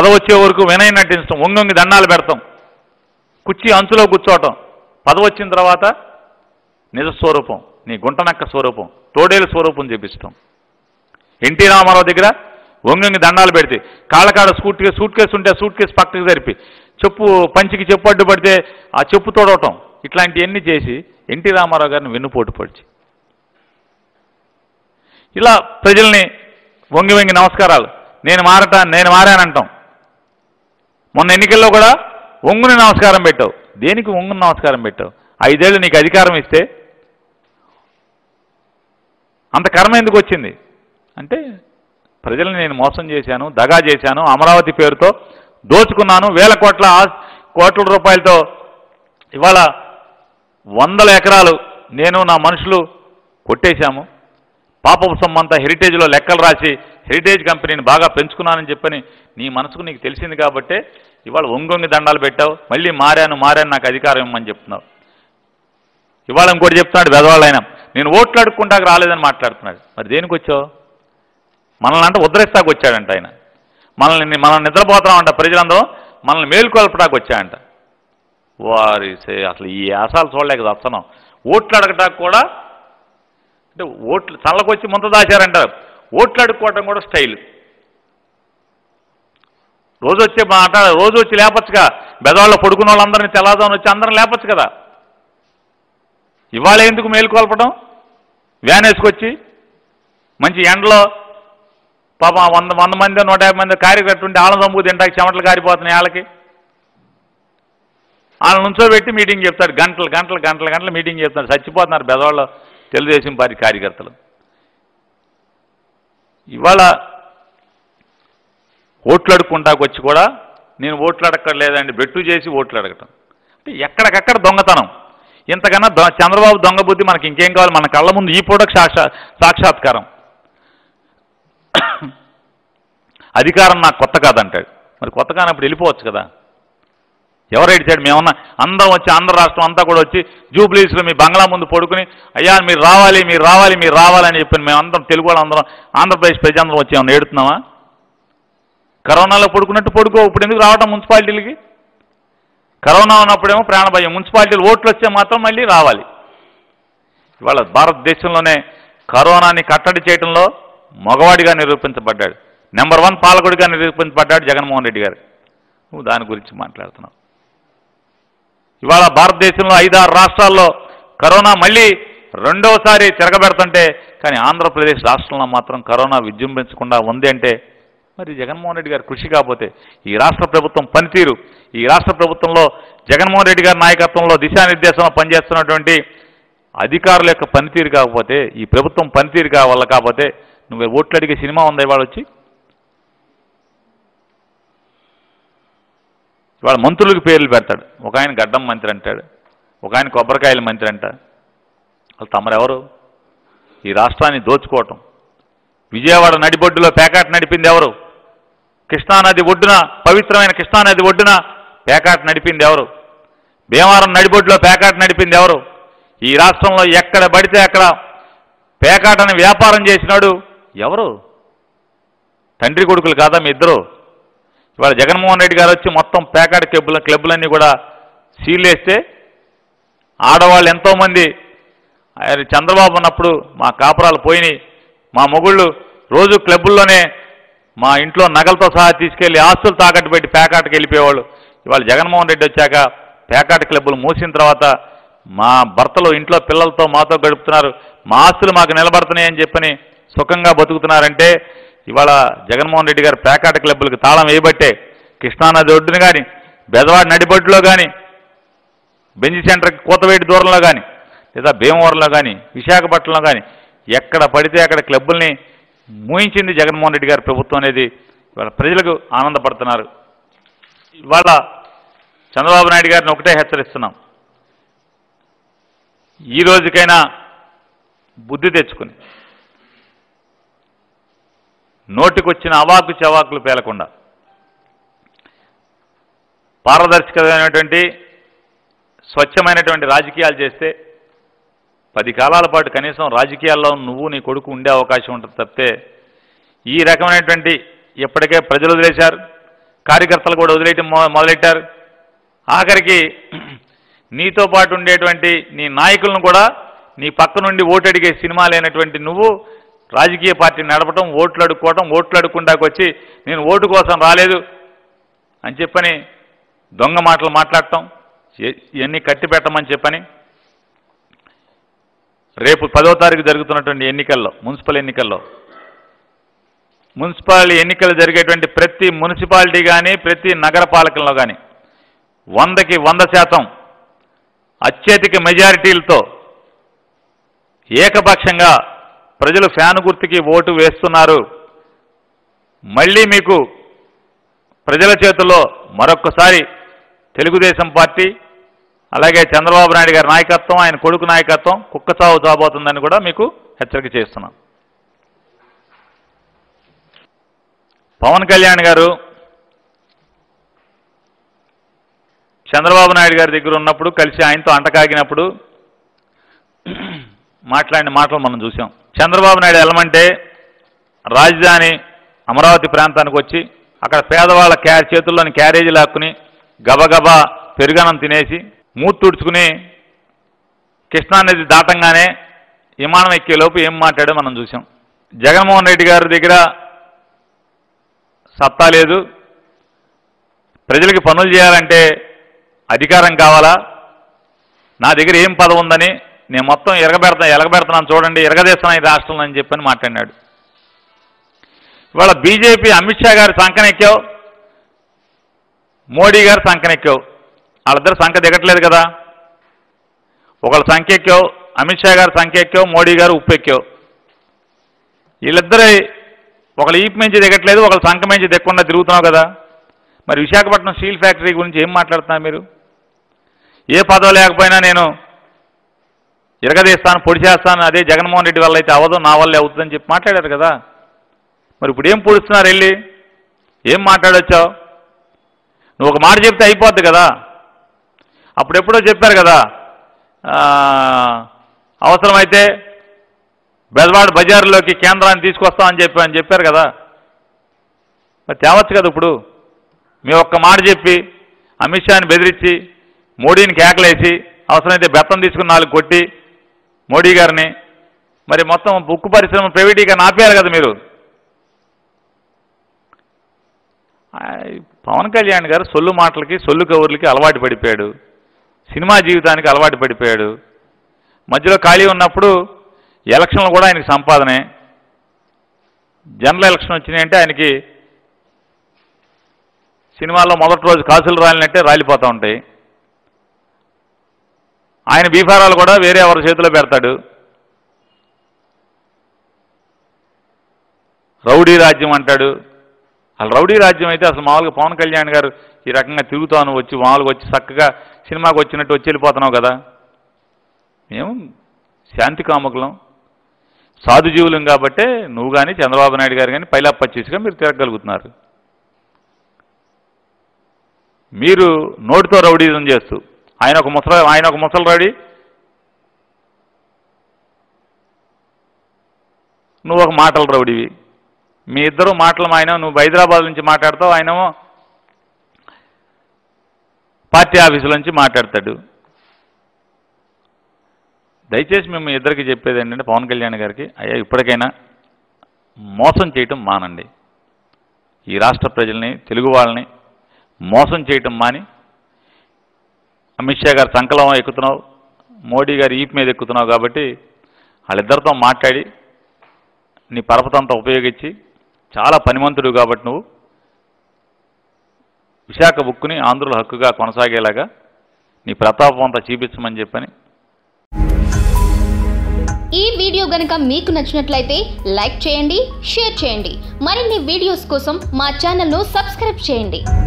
పదవి వచ్చే వరకు వినయ నటించడం వంగొంగి దండాలు పెడతాం కుర్చీ అంచులో కూర్చోవటం పదవి వచ్చిన తర్వాత నిజ స్వరూపం నీ గుంటనక్క స్వరూపం తోడేలు స్వరూపం చూపిస్తాం ఎన్టీ రామారావు దగ్గర వంగంగి దండాలు పెడితే కాళ్ళకాడ సూట్ కేసు సూట్ కేసు ఉంటే సూట్ కేసు పక్కకి జరిపి చెప్పు పంచికి చెప్పు అడ్డు పడితే ఆ చెప్పు తోడవటం ఇట్లాంటివన్నీ చేసి ఎన్టీ రామారావు గారిని వెన్నుపోటు పొడిచి ఇలా ప్రజల్ని వంగి వంగి నమస్కారాలు నేను మారటా నేను మారానంటాం మొన్న ఎన్నికల్లో కూడా ఒంగుని నమస్కారం పెట్టావు దేనికి ఒంగుని నమస్కారం పెట్టావు ఐదేళ్ళు నీకు అధికారం ఇస్తే అంత కర్మ ఎందుకు వచ్చింది అంటే ప్రజల్ని నేను మోసం చేశాను దగా చేశాను అమరావతి పేరుతో దోచుకున్నాను వేల కోట్ల ఆస్- కోట్ల రూపాయలతో ఇవాళ వందల ఎకరాలు నేను నా మనుషులు కొట్టేశాము పాపపు సొమ్మంతా హెరిటేజ్లో లెక్కలు రాసి హెరిటేజ్ కంపెనీని బాగా పెంచుకున్నానని చెప్పని నీ మనసుకు నీకు తెలిసింది కాబట్టే ఇవాళ ఒంగొంగి దండాలు పెట్టావు మళ్ళీ మారాను మారాను నాకు అధికారం ఇమ్మని చెప్తున్నావు ఇవాళ ఇంకోటి చెప్తున్నాడు పెదవాళ్ళైనా నేను ఓట్లు అడుక్కుంటాక రాలేదని మాట్లాడుతున్నాడు మరి దేనికి వచ్చావు మనల్ని అంటే ఉద్ధరిస్తాకు వచ్చాడంట ఆయన మనల్ని మనం నిద్రపోతున్నామంట ప్రజలందరూ మనల్ని మేలుకొల్పడానికి వచ్చాడంట వారి సే- అసలు ఈ ఆశాలు చూడలేక వస్తున్నాం ఓట్లు అడగటానికి కూడా అంటే ఓట్లు చల్లకొచ్చి ముంత దాచారంటారు ఓట్లు అడుక్కోవటం కూడా స్టైల్ రోజు వచ్చే మాట రోజు వచ్చి లేపచ్చుగా బెదవాళ్ళ పడుకున్న వాళ్ళందరినీ తెల్లదాని వచ్చి అందరం లేపచ్చు కదా ఇవాళ ఎందుకు మేలుకొల్పడం వ్యాన్ వేసుకొచ్చి మంచి ఎండలో పాపం ఆ వంద వంద మంది నూట యాభై మంది కార్యకర్తలు ఉంటే ఆళ్ళ చంపు తింటాకి చెమటలు కారిపోతున్నాయి వాళ్ళకి వాళ్ళ నుంచో పెట్టి మీటింగ్ చెప్తాడు గంటలు గంటలు గంటలు గంటలు మీటింగ్ చెప్తాడు చచ్చిపోతున్నారు బెదవాళ్ళ తెలుగుదేశం పార్టీ కార్యకర్తలు ఇవాళ ఓట్లు అడుక్కుంటాకు వచ్చి కూడా నేను ఓట్లు అడగలేదండి బెట్టు చేసి ఓట్లు అడగటం అంటే ఎక్కడికక్కడ దొంగతనం ఇంతకన్నా దొ- చంద్రబాబు దొంగ బుద్ధి మనకి ఇంకేం కావాలి మన కళ్ళ ముందు ఈ పూటకు సాక్షా సాక్షాత్కారం అధికారం నాకు కొత్త కాదంటాడు మరి కొత్త కానప్పుడు వెళ్ళిపోవచ్చు కదా ఎవరు ఏడిచాడు మేమన్నా అందరం వచ్చి ఆంధ్ర రాష్ట్రం అంతా కూడా వచ్చి జూబ్లీస్లో మీ బంగ్లా ముందు పడుకుని అయ్యా మీరు రావాలి మీరు రావాలి మీరు రావాలని చెప్పి మేమందరం తెలుగు వాళ్ళందరం ఆంధ్రప్రదేశ్ ప్రజలందరం వచ్చి ఏమన్నా ఏడుతున్నామా కరోనాలో పడుకున్నట్టు పడుకో ఇప్పుడు ఎందుకు రావటం మున్సిపాలిటీలకి కరోనా ఉన్నప్పుడేమో ప్రాణభయం మున్సిపాలిటీలు ఓట్లు వస్తే మాత్రం మళ్ళీ రావాలి ఇవాళ భారతదేశంలోనే కరోనాని కట్టడి చేయడంలో మగవాడిగా నిరూపించబడ్డాడు నెంబర్ వన్ పాలకుడిగా నిరూపించబడ్డాడు జగన్మోహన్ రెడ్డి గారు నువ్వు దాని గురించి మాట్లాడుతున్నావు ఇవాళ భారతదేశంలో ఐదారు రాష్ట్రాల్లో కరోనా మళ్ళీ రెండోసారి తిరగబెడుతుంటే కానీ ఆంధ్రప్రదేశ్ రాష్ట్రంలో మాత్రం కరోనా విజృంభించకుండా ఉంది అంటే మరి జగన్మోహన్ రెడ్డి గారి కృషి కాకపోతే ఈ రాష్ట్ర ప్రభుత్వం పనితీరు ఈ రాష్ట్ర ప్రభుత్వంలో జగన్మోహన్ రెడ్డి గారి నాయకత్వంలో దిశానిర్దేశంలో పనిచేస్తున్నటువంటి అధికారుల యొక్క పనితీరు కాకపోతే ఈ ప్రభుత్వం పనితీరు కావాల కాకపోతే నువ్వు ఓట్లు అడిగే సినిమా ఉందా ఇవాళ వచ్చి ఇవాళ మంత్రులకు పేర్లు పెడతాడు ఒక ఆయన గడ్డం మంత్రి అంటాడు ఒక ఆయన కొబ్బరికాయల మంత్రి అంట వాళ్ళు తమరెవరు ఈ రాష్ట్రాన్ని దోచుకోవటం విజయవాడ నడిబొడ్డులో పేకాట నడిపింది ఎవరు కృష్ణానది ఒడ్డున పవిత్రమైన కృష్ణానది ఒడ్డున పేకాట నడిపింది ఎవరు భీమవరం నడిబొడ్డులో పేకాట నడిపింది ఎవరు ఈ రాష్ట్రంలో ఎక్కడ పడితే అక్కడ పేకాటని వ్యాపారం చేసినాడు ఎవరు తండ్రి కొడుకులు కాదా మీ ఇద్దరు ఇవాళ జగన్మోహన్ రెడ్డి గారు వచ్చి మొత్తం పేకాట క్లబ్బుల క్లబ్బులన్నీ కూడా సీల్ వేస్తే ఆడవాళ్ళు ఎంతోమంది ఆయన చంద్రబాబు ఉన్నప్పుడు మా కాపురాలు పోయినాయి మా మొగుళ్ళు రోజు క్లబ్బుల్లోనే మా ఇంట్లో నగలతో సహా తీసుకెళ్లి ఆస్తులు తాకట్టు పెట్టి పేకాటకి వెళ్ళిపోయేవాళ్ళు ఇవాళ జగన్మోహన్ రెడ్డి వచ్చాక పేకాట క్లబ్బులు మూసిన తర్వాత మా భర్తలు ఇంట్లో పిల్లలతో మాతో గడుపుతున్నారు మా ఆస్తులు మాకు నిలబడుతున్నాయని చెప్పని సుఖంగా బతుకుతున్నారంటే ఇవాళ జగన్మోహన్ రెడ్డి గారు పేకాట క్లబ్బులకు తాళం వేయబట్టే కృష్ణానది ఒడ్డున కానీ బెదవాడ నడిబొడ్డులో కానీ బెంజి సెంటర్కి కోతవేటి దూరంలో కానీ లేదా భీమవరంలో కానీ విశాఖపట్నంలో కానీ ఎక్కడ పడితే అక్కడ క్లబ్బుల్ని మూయించింది జగన్మోహన్ రెడ్డి గారి ప్రభుత్వం అనేది ఇవాళ ప్రజలకు ఆనందపడుతున్నారు ఇవాళ చంద్రబాబు నాయుడు గారిని ఒకటే హెచ్చరిస్తున్నాం ఈ రోజుకైనా బుద్ధి తెచ్చుకుని నోటికొచ్చిన అవాకు చవాకులు పేలకుండా పారదర్శకమైనటువంటి స్వచ్ఛమైనటువంటి రాజకీయాలు చేస్తే పది కాలాల పాటు కనీసం రాజకీయాల్లో నువ్వు నీ కొడుకు ఉండే అవకాశం ఉంటుంది తప్పితే ఈ రకమైనటువంటి ఇప్పటికే ప్రజలు వదిలేశారు కార్యకర్తలు కూడా వదిలేయటం మొ- మొదలెట్టారు ఆఖరికి నీతో పాటు ఉండేటువంటి నీ నాయకులను కూడా నీ పక్క నుండి ఓటు అడిగే సినిమా లేనటువంటి నువ్వు రాజకీయ పార్టీ నడపడం ఓట్లు అడుక్కోవడం ఓట్లు అడుక్కుండాకు వచ్చి నేను ఓటు కోసం రాలేదు అని చెప్పని దొంగ మాటలు మాట్లాడటం ఇ- ఇవన్నీ కట్టి పెట్టమని చెప్పని రేపు పదో తారీఖు జరుగుతున్నటువంటి ఎన్నికల్లో మున్సిపల్ ఎన్నికల్లో మున్సిపల్ ఎన్నికలు జరిగేటువంటి ప్రతి మున్సిపాలిటీ కానీ ప్రతి నగర పాలకల్లో కానీ వందకి వంద శాతం అత్యధిక మెజారిటీలతో ఏకపక్షంగా ప్రజలు ఫ్యాన్ గుర్తుకి ఓటు వేస్తున్నారు మళ్ళీ మీకు ప్రజల చేతుల్లో మరొక్కసారి తెలుగుదేశం పార్టీ అలాగే చంద్రబాబు నాయుడు గారి నాయకత్వం ఆయన కొడుకు నాయకత్వం కుక్క చావు చాబోతుందని కూడా మీకు హెచ్చరిక చేస్తున్నాం పవన్ కళ్యాణ్ గారు చంద్రబాబు నాయుడు గారి దగ్గర ఉన్నప్పుడు కలిసి ఆయనతో అంటకాగినప్పుడు మాట్లాడిన మాటలు మనం చూసాం చంద్రబాబు నాయుడు వెళ్ళమంటే రాజధాని అమరావతి ప్రాంతానికి వచ్చి అక్కడ పేదవాళ్ళ క్యా చేతుల్లోని క్యారేజీ లాక్కుని గబగబా పెరుగన్నం తినేసి మూతి తుడుచుకుని కృష్ణానది దాటంగానే విమానం ఎక్కేలోపు ఏం మాట్లాడో మనం చూసాం జగన్మోహన్ రెడ్డి గారి దగ్గర సత్తా లేదు ప్రజలకి పనులు చేయాలంటే అధికారం కావాలా నా దగ్గర ఏం పదవి ఉందని నేను మొత్తం ఎరగబెడతా ఎలగబెడుతున్నాను చూడండి ఎరగదీస్తున్నాను ఈ రాష్ట్రంలో అని చెప్పని మాట్లాడినాడు ఇవాళ బీజేపీ అమిత్ షా గారి సంకనెక్కావు మోడీ గారు సంకనెక్కావు వాళ్ళిద్దరు సంఖ దిగట్లేదు కదా ఒకళ్ళు సంఖ్య ఎక్కావు అమిత్ షా గారు సంఖ్య ఎక్కావు మోడీ గారు ఉప్పు ఎక్కావు వీళ్ళిద్దరే ఒకళ్ళు ఈపు మించి దిగట్లేదు ఒకళ్ళు సంఖ మించి దిగకుండా తిరుగుతున్నావు కదా మరి విశాఖపట్నం స్టీల్ ఫ్యాక్టరీ గురించి ఏం మాట్లాడుతున్నారు మీరు ఏ పదవి లేకపోయినా నేను ఇరగదీస్తాను పొడి చేస్తాను అదే జగన్మోహన్ రెడ్డి వల్ల అయితే అవ్వదు నా వల్లే అవుతుందని చెప్పి మాట్లాడారు కదా మరి ఇప్పుడు ఏం పొడుస్తున్నారు వెళ్ళి ఏం మాట్లాడొచ్చావు నువ్వు ఒక మాట చెప్తే అయిపోద్ది కదా అప్పుడెప్పుడో చెప్పారు కదా ఆ, అవసరమైతే బెజవాడ బజార్లోకి కేంద్రాన్ని తీసుకొస్తామని చెప్పి అని చెప్పారు కదా మరి తేవచ్చు కదా ఇప్పుడు మీ ఒక్క మాట చెప్పి అమిత్ షాని బెదిరించి మోడీని కేకలేసి అవసరమైతే బెత్తం తీసుకుని నాలుగు కొట్టి మోడీ గారిని మరి మొత్తం ఉక్కు పరిశ్రమ ప్రైవేటీగా ఆపేయాలి కదా మీరు ఆ, పవన్ కళ్యాణ్ గారు సొల్లు మాటలకి సొల్లు కవర్లకి అలవాటు పడిపోయాడు సినిమా జీవితానికి అలవాటు పడిపోయాడు మధ్యలో ఖాళీ ఉన్నప్పుడు ఎలక్షన్లు కూడా ఆయనకి సంపాదనే జనరల్ ఎలక్షన్ వచ్చినాయంటే ఆయనకి సినిమాల్లో మొదటి రోజు కాసులు రాలినట్టే రాలిపోతూ ఉంటాయి ఆయన బీఫారాలు కూడా వేరే ఎవరి చేతిలో పెడతాడు రౌడీ రాజ్యం అంటాడు అసలు రౌడీ రాజ్యం అయితే అసలు మామూలుగా పవన్ కళ్యాణ్ గారు ఈ రకంగా తిరుగుతాను వచ్చి మామూలుగా వచ్చి చక్కగా సినిమాకి వచ్చినట్టు వచ్చి వెళ్ళిపోతున్నావు కదా మేము శాంతి కాముకులం సాధుజీవులం కాబట్టే నువ్వు కానీ చంద్రబాబు నాయుడు గారు కానీ పైలా పచ్చిగా మీరు తిరగలుగుతున్నారు మీరు నోటితో రౌడీజం చేస్తూ ఆయన ఒక ముసల ఆయన ఒక ముసలి రౌడీ నువ్వు ఒక మాటల రౌడీవి మీ ఇద్దరు మాటలు ఆయన నువ్వు హైదరాబాద్ నుంచి మాట్లాడతావు ఆయనేమో పార్టీ ఆఫీసుల నుంచి మాట్లాడతాడు దయచేసి మేము మీ ఇద్దరికి చెప్పేది ఏంటంటే పవన్ కళ్యాణ్ గారికి అయ్యా ఇప్పటికైనా మోసం చేయటం మానండి ఈ రాష్ట్ర ప్రజల్ని తెలుగు వాళ్ళని మోసం చేయటం మాని అమిత్ షా గారు సంకలం ఎక్కుతున్నావు మోడీ గారు ఈపు మీద ఎక్కుతున్నావు కాబట్టి వాళ్ళిద్దరితో మాట్లాడి నీ పరపతంతా ఉపయోగించి చాలా పనిమంతుడు కాబట్టి నువ్వు విశాఖ బుక్కుని ఆంధ్రుల హక్కుగా కొనసాగేలాగా నీ ప్రతాపం అంతా చూపించమని చెప్పని ఈ వీడియో గనుక మీకు నచ్చినట్లయితే లైక్ చేయండి షేర్ చేయండి మరిన్ని వీడియోస్ కోసం మా ఛానల్ను సబ్స్క్రైబ్ చేయండి